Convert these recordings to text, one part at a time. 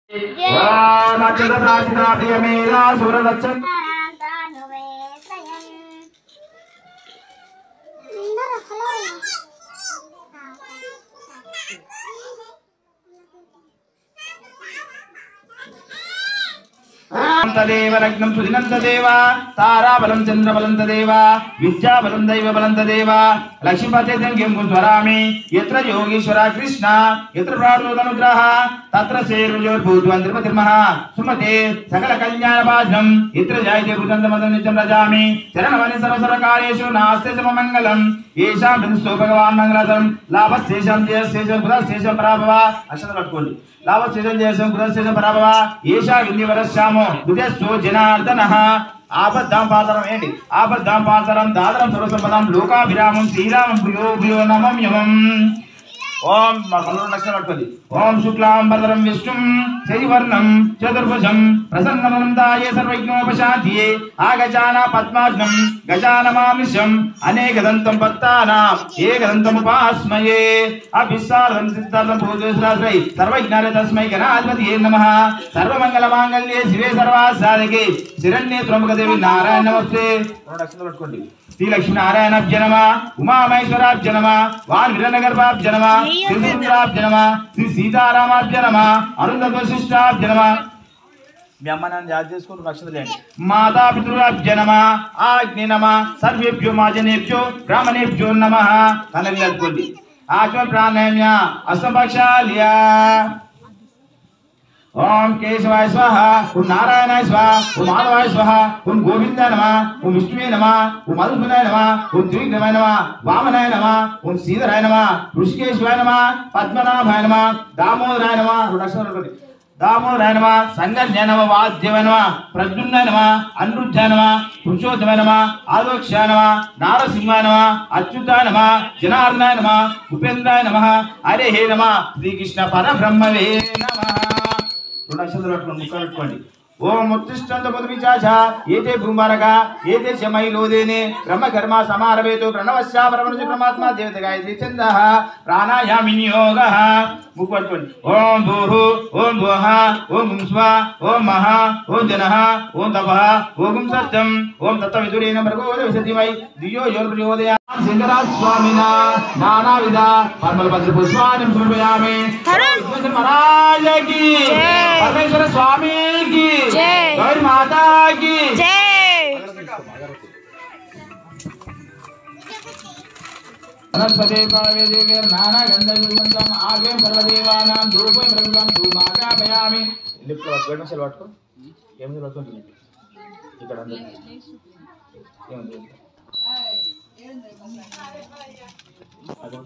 నక్షత్రాచితాప్రియమేలా సురదచ్చ తదేవ లగ్నం సుదినంతదేవ తారాబలం చంద్రబలం తదేవ విద్యాబలం దైవబలం తదేవ లక్ష్మీపతే సంఖ్యం స్వరామి ఎత్ర యోగీశ్వర కృష్ణ ఎత్ర ప్రాణోదనుగ్రహ తత్ర శేరుజోర్భూత్వం తిరుపతిర్మః సుమతే సకల కళ్యాణ భాజం ఇత్ర జాయతే భుజంతమదం నిత్యం రజామి చరణవని సర్వసర్వకార్యేషు నాస్తి సమమంగళం ఏషాం బిందుస్తో భగవాన్ మంగళం లాభశేషం జయశేషం బుధశేషం పరాభవ అక్షరం పట్టుకోండి లాభశేషం జయశం బుధశేషం పరాభవ ఏషా వింధ్యవరశ్యామో బుధస్సు జనార్దన ఆపద్దాం పాతరం ఏంటి ఆపద్దాం పాతరం దాదరం సర్వసంపదం లోకాభిరామం శ్రీరామం ప్రియో ప్రియో నమం యమం ఓం మా పనులు లక్షణం పట్టుకోండి ఓం శుక్లాం భద్రం విష్ణుం శశివర్ణం చతుర్భుజం ప్రసన్నమనం దాయే సర్వజ్ఞోపశాంతియే ఆగజాన పద్మార్గం గజానమామిషం అనేకదంతం భక్తానాం ఏకదంతముపాస్మయే అభిస్సారం సిద్ధార్థం భూతేశ్వరాశ్రై సర్వజ్ఞాన తస్మై గణాధిపతియే నమః సర్వమంగళ మాంగళ్యే శివే సర్వాసాధకే శిరణ్యే త్రముఖదేవి నారాయణ నమస్తే రెండు లక్షలు పట్టుకోండి శ్రీ లక్ష్మీనారాయణాభ్య నమ ఉమామహేశ్వరాభ్య నమ వాన్ విరనగర్భాభ్య నమ శ్రీసుందరాభ్య నమ శ్రీ సీతారామాభ్య నమ అరుంధ వశిష్టాభ్య నమ మీ అమ్మ నన్ను యాద చేసుకుని నక్షత్రం మాతా పితృభ్య నమ ఆగ్ని నమ సర్వేభ్యో మాజనేభ్యో బ్రాహ్మణేభ్యో నమ కనవి కలుపుకోండి ఆత్మ ప్రాణాయామ్య అసంపక్షాల్యా ఓం కేశవాయ స్వాహ ఓం నారాయణాయ స్వాహ ఓం మాధవాయ స్వాహ ఓం గోవిందాయ నమ ఓం విష్ణువే నమ ఓం మధుసూదనాయ నమ ఓం త్రివిక్రమాయ నమ వామనాయ నమ ఓం శ్రీధరాయ నమ ఋషికేశ్వరాయ నమ పద్మనాభాయ నమ దామోదరాయ నమ రెండు అక్షరాలు ఒకటి. దామోదరాయ నమ సంగర్జయ నమ వాద్యవ నమ ప్రద్యుమ్నాయ నమ అనిరుద్ధాయ నమ పురుషోత్తమాయ నమ ఆలోక్ష్యాయ నమ నారసింహాయ నమ అచ్యుతాయ నమ జనార్దనాయ నమ ఉపేంద్రాయ నమ హరే హే నమ శ్రీకృష్ణ పరబ్రహ్మవే నమ రెండు అక్షరాలు పట్టుకోండి ముక్క పెట్టుకోండి ఓం ఉత్తిష్టంత పుదుమిచాచ ఏతే భూమారక ఏతే శమై లోదేనే బ్రహ్మ కర్మ సమారవేతో ప్రణవశ్యా పరమనుజ పరమాత్మ దేవత గాయత్రి చంద ప్రాణాయామి నియోగ ముక్కు పట్టుకోండి ఓం భూహు ఓం భూహ ఓం గుం స్వ ఓం మహ ఓం జన ఓం తప ఓం గుం సత్యం ఓం తత్వ విదురేణ భర్గోద విశతిమై దియో యోర్ ప్రచోదయ శంకరా స్వామిన నానావిధ పద్మల భద్ర పుష్పాన్ని సమర్పయామి విశ్వేశ్వర మహారాజకి పరమేశ్వర స్వామికి జై. గౌరి మాతాకి వనస్పతే పావేదేవేర్ నానా గంధవివంతం ఆగ్రేం సర్వదేవానాం ధూపం ప్రకృతం ధూమాకాపయామి లిఫ్ట్ పట్టుకో ఏడు నిమిషాలు పట్టుకో ఏమి పట్టుకుంటుంది ఇక్కడ అందరూ ఏముంది అదో.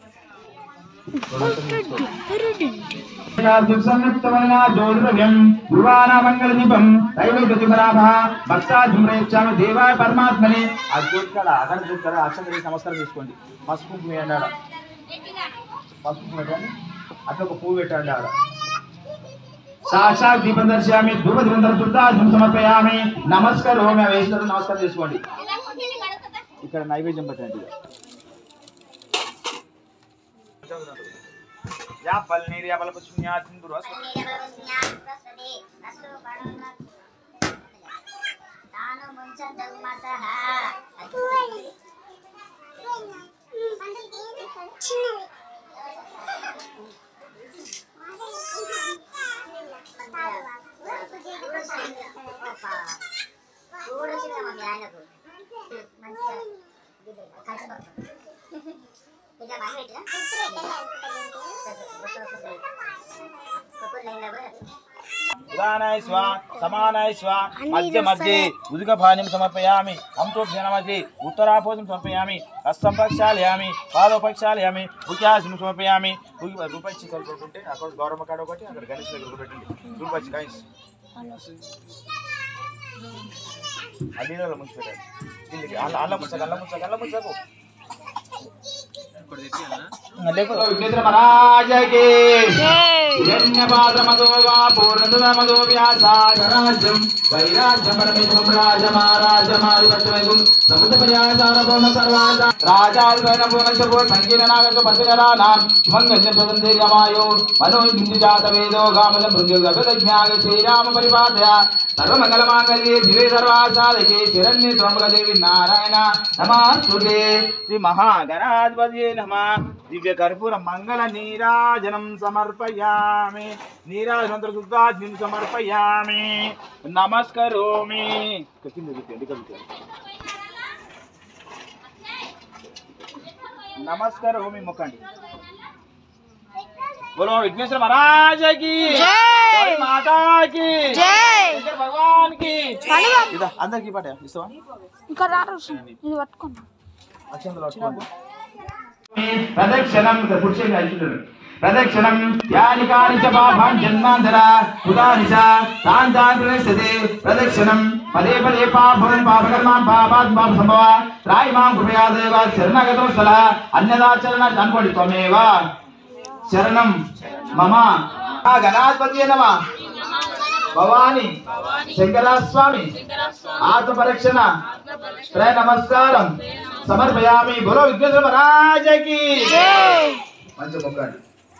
సంయుక్తమైన జ్యోతిర్వ్యం గురువాన మంగళ దీపం దైవ ప్రతిపరాభ భక్తా ధుమ్రేచ్చామి దేవాయ పరమాత్మని ఆ జ్యోతి కాడ అక్కడ జ్యోతి కాడ అక్షరం చేసి నమస్కారం చేసుకోండి పసుపు కుంకుమ వేయండి ఆడ పసుపు కుంకుమ పెట్టండి అట్లా ఒక పువ్వు పెట్టండి ఆడ సాక్షాత్ దీపం దర్శయామి ధూప దీపం శుద్ధార్థం సమర్పయామి నమస్కారం వేస్తారు నమస్కారం చేసుకోండి ఇక్కడ నైవేద్యం పెట్టండి ఇక. యాపల్ నీరు యాపల పుష్పుణ్యా సింధురు ఉదానాయ స్వ సమానాయ స్వ మధ్య మధ్య ఉదుక పానీయం సమర్పయామి అంతోభ్యనమధ్య ఉత్తరాపోజం సమర్పయామి హస్తం ప్రక్షాళయామి పాదో ప్రక్షాళయామి ఉక్యాసం సమర్పయామి ఉగి- రూపాయి కలుపుకుంటే అక్కడ గౌరవ కాడ ఒకటి అక్కడ గణేష్ దగ్గర ఒకటి పెట్టండి రూపాయి కాయిన్స్ ఆ నీళ్ళలో ముంచి పెట్టండి కిందికి అల్ల అల్ల ముచ్చక అల్ల ముచ్చక అల్ల ముచ్చకు విఘ్నేశ్వర మహారాజకి హిరణ్యపాత్రమదో వా పూర్ణతమదో వ్యాసారాజ్యం వైరాజ్యం పరమేశ్వరం రాజమారాజమాధిపత్యమైకం సముద్ర పర్యాసారభౌమ సర్వాజ రాజాల్వైన పూర్ణశభో సంకీర్ణనాగత పతికరానాం మంగళం స్వతంత్రే గమాయో మనో జాత వేదో గామల మృత్యుగజ్ఞాగ శ్రీరామ పరిపాదయ సర్వమంగళమాంగళ్యే శివే సర్వాసాదకే శరణ్య దేవి నారాయణ నమాస్తుతే శ్రీ మహాగణాధిపతి నమ దివ్య కర్పూర మంగళ నీరాజనం సమర్పయామి నీరాజనంతర శుద్ధాజ్ఞం సమర్పయామి నమస్కరోమి కింద కూర్చోండి, ఇక్కడ కూర్చోండి. నమస్కరోమి మొక్కండి बोलो विघ्नेश्वर महाराज की जय माता की शंकर भगवान की इधर अंदर की पाटे इस्वा ఇంకా రారు ఇది పట్టుకున్నా అక్షంతలు పట్టుకోండి ప్రదక్షిణం కూర్చొని అర్జునుడు ప్రదక్షిణం యాని కాని చ పాపాన్ జన్మాంతర ఉదాని చ తాన్ తాన్ ప్రదక్షతే ప్రదక్షిణం పదే పదే పాపం పాపకర్మాం పాపాత్ పాప సంభవ త్రాయి మాం కృపయా దేవ శరణగతో స్థల అన్యదాచరణ అనుకోండి త్వమేవ శరణం మమ ఆ గణాధిపతి నమ భవాని శంకరస్వామి ఆత్మ పరీక్షణ త్రయ నమస్కారం సమర్పయామి బులో విఘ్నేశ్వర మహారాజకి మంచి మొక్కండి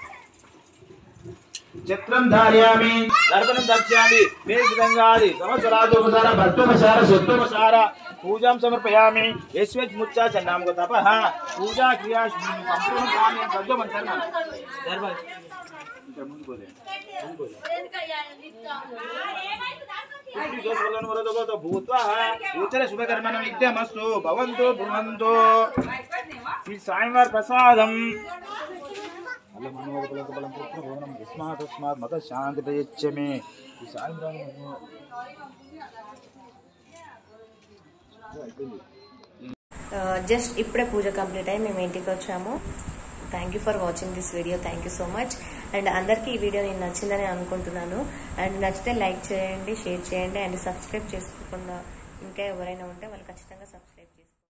చిత్రం ధార్యామి దర్పణం దర్శయామి మే విధంగాది సంవత్సరాజోపసార భక్తోపసార సొత్తోపసార పూజాం సమర్పయామి యశ్వత్ ముచ్చా చన్నామక తపః పూజా క్రియా సంపూర్ణ కామ్యం సజ్జమంతరణ దర్భ ఇంకా ముందుకు పోలే ముందుకు పోలే ఉత్తర శుభకర్మణ విద్యమస్తు భవంతు భువంతు శ్రీ స్వామివారి ప్రసాదం తస్మాత్ తస్మాత్ మత శాంతి ప్రయచ్చమే ఈ సాయంత్రం జస్ట్ ఇప్పుడే పూజ కంప్లీట్ అయ్యి మేము ఇంటికి వచ్చాము thank you for watching this video thank you so much and అందరికీ ఈ వీడియో నేను నచ్చిందని అనుకుంటున్నాను అండ్ నచ్చితే లైక్ చేయండి షేర్ చేయండి అండ్ సబ్స్క్రైబ్ చేసుకోకుండా ఇంకా ఎవరైనా ఉంటే వాళ్ళు ఖచ్చితంగా సబ్స్క్రైబ్